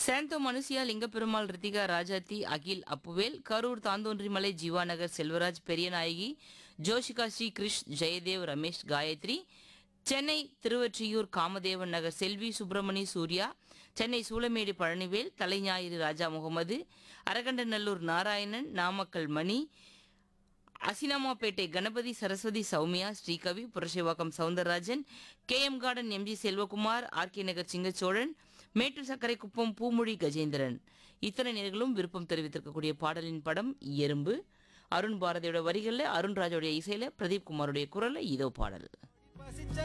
சாந்தோ Manushiya Lingaperumal Rithika Rajathi Akil Appuvel Karur Thanthonrimalai Jeevanagar Selvaraj Periyanayagi Joshika Sri Krish Jayadev Ramesh Gayathri Chennai Thiruvottiyur Kamadevan Nagar Selvi Subramani Surya Chennai Choolaimedu Palanivel Thalainayiru Raja Mohammed Arakandanallur Narayanan Namakkal Mani Asinamapettai Ganapathi Saraswathi Sowmiya Srikavi Purasawalkam Soundararajan K M garden MG Selvakumar RK Nagar Singacholan Mettur Sakkarai Kuppam பூமொழி Gajendran இத்தனை நேர்களும் விருப்பம் தெரிவித்திருக்கக்கூடிய பாடலின் படம் எறும்பு அருண் பாரதியோட வரிகளில் அருண்ராஜோடைய இசையில பிரதீப் குமாருடைய குரல்ல இதோ பாடல் பசிச்ச